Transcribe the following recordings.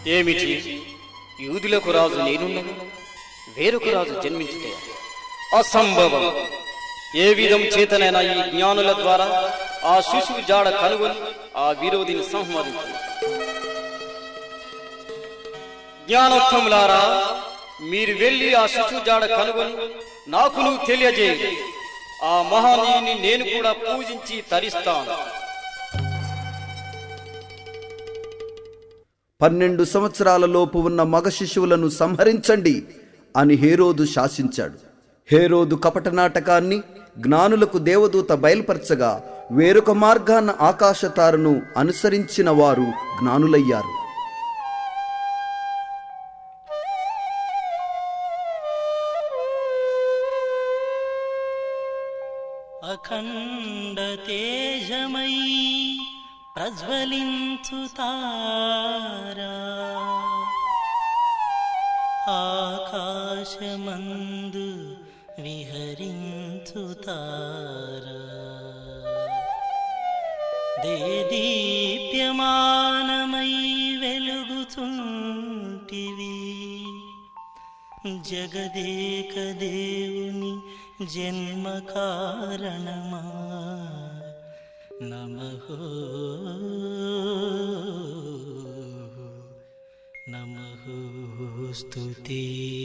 ఏమిటి యూదులకు రాజు నేనున్నాను వేరొక రాజు జన్మించుటే అసంభవం ఏ విధం చేతనైనా ఈ జ్ఞానుల ద్వారా ఆ శిశువు జాడ కనుగొని ఆ విరోధిని సంహరించు జ్ఞానోత్తములారా మీరు వెళ్ళి ఆ శిశువు జాడ కనుగొని నాకు నువ్వు తెలియజేయండి ఆ మహానీయుని నేను కూడా పూజించి తరిస్తాను పన్నెండు సంవత్సరాల లోపు ఉన్న మగ శిశువులను సంహరించండి అని హేరోదు శాసించాడు హేరోదు కపట నాటకాన్ని జ్ఞానులకు దేవదూత బయలుపరచగా వేరొక మార్గాన్న ఆకాశతారను అనుసరించిన వారు జ్ఞానులయ్యారు అఖండ తేజమయీ ప్రజ్వలించు తారా ఆకాశమందు విహరించు తారా దేదీప్యమానమై వెలుగుచుంటివి జగదేక దేవుని జన్మ కారణమా నమః నమః స్తుతి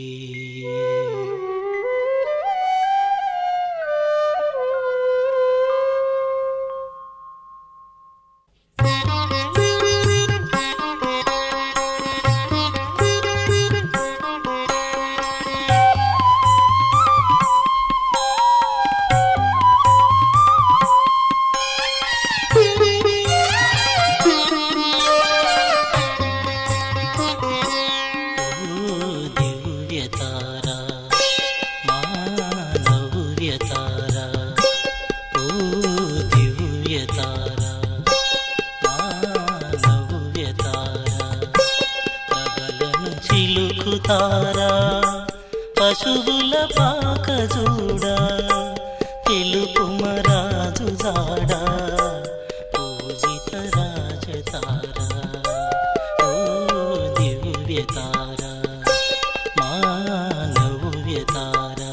ఓ దివ్య తారా మా నవ్య తారా ఓ దివ్య తారా మా నవ్య తారా ప్రబలను చిలుకు తారా పశువుల పాక చూడా తెలుపు మరాజు జాడా పూజిత రాజ తారా ఓ దివ్య తారా మా నవ్య తారా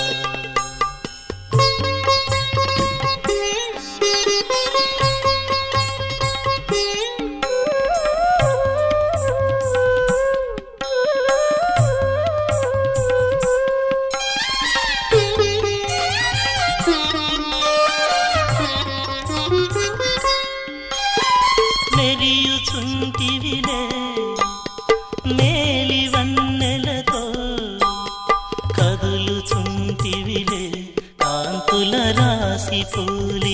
మెరియుచుంటివిలే మేలి వన్నెలతో కదులుచుంటివిలే కాంతుల రాసి పూలి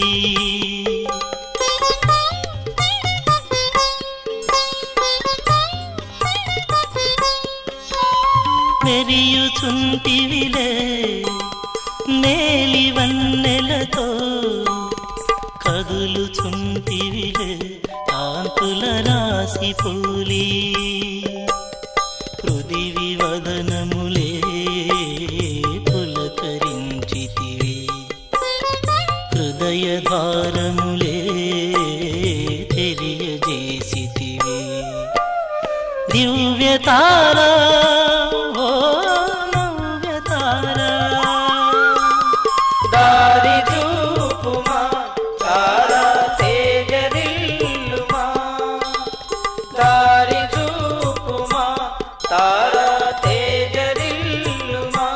మెరియుచుంటివిలే మేలి వన్నెలతో కదులుచుంటివిలే కాంతుల రాసి పూలి పృథివి వదనములే పులకరించితివి హృదయ ద్వారములే తెలియజేసితివి దివ్య తారా ఓ నవ్య తారా దారి చూపుమా తారా తేజరిల్లుమా దారి చూపుమా తారా తేజరిల్లుమా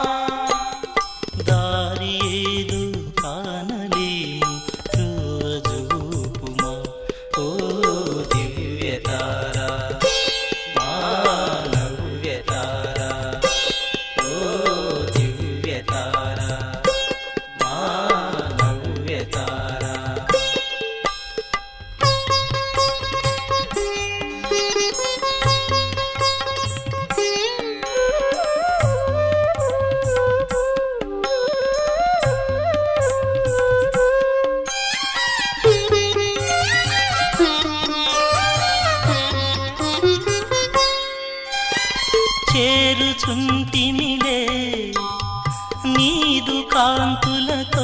దారి ఏదు కానలేము ధ్రువజూపుమా ఓ దివ్య తారా మానవ్య తారా ఓ దివ్య తారా మానవ్య తారా చేరుచుంటిమిలే నీదు కాంతులతో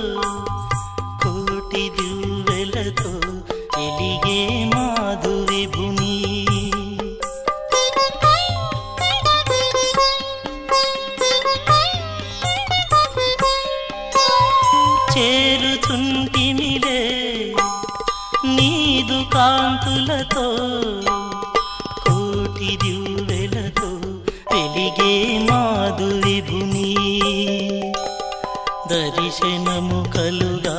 కోటి దివ్వెలతో ఎలిగే మాధు విభుని కాంతులతో కోటి దివ్వెలతో వెలిగే మాధు విభుని దర్శనము కలుగా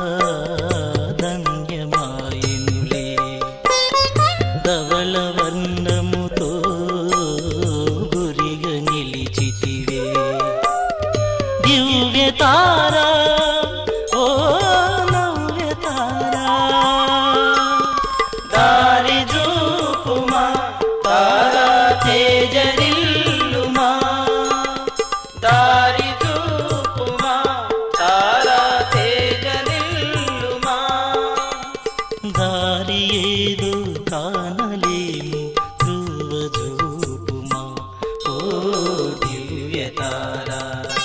ధన్యమాయనులే ధవళ వర్ణముతో గురిగ నిలిచితివే దివ్య తారా ఓ నవ్య తారా దారి చూపుమా తారా తేజరిల్లుమా దారి చూపుమా తారా తేజరిల్లుమా దారి ఏదో కానలేము ధ్రువ చూపుమా ఓ దివ్య తారా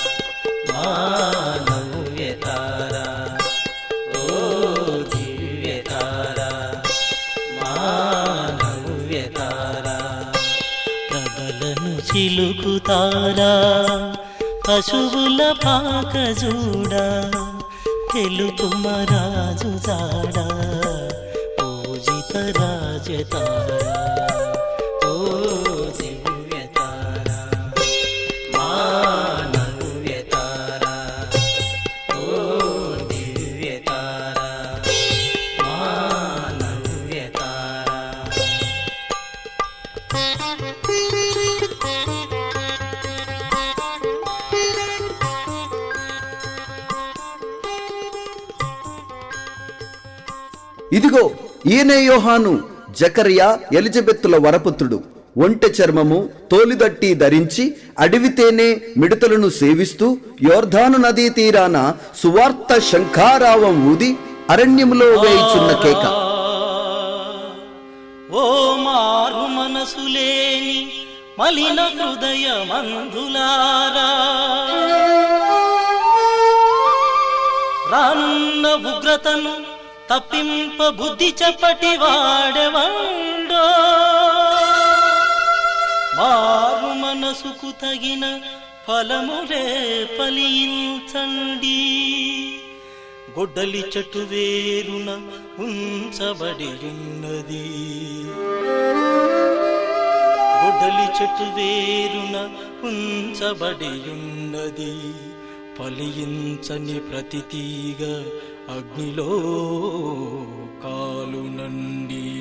మానవ్య తారా ఓ దివ్య తారా మానవ్య తారా ప్రబలను చిలుకుతారా పశువుల పాక చూడా తెలుపు మరాజు జాడా పూజిత రాజతారా ఓ దివ్య తారా మానవ్య తారా ఓ దివ్య తారా మానవ్య తారా ఇదిగో ఈయనే యోహాను జకరియా ఎలిజబెత్తుల వరపుత్రుడు ఒంటె చర్మము తోలిదట్టి ధరించి అడవితేనే మిడతలను సేవిస్తూ యోర్ధాను నదీ తీరాన సువార్త శంఖారావం ఊది అరణ్యములో వేయిచున్న కేక ఓ మారు మనసు లేని మలిన హృదయ మందులారా రానున్న ఉగ్రతను తప్పింప బుద్ధి చెప్పటి వాడెవండో మారు మనసుకు తగిన ఫలములే ఫలించండి గొడ్డలి చెట్టు వేరున ఉంచబడి ఉన్నది గొడ్డలి చెట్టు వేరున ఉంచబడి ఉన్నది ఫలించని ప్రతి తీగ అగ్నిలో కాలునండి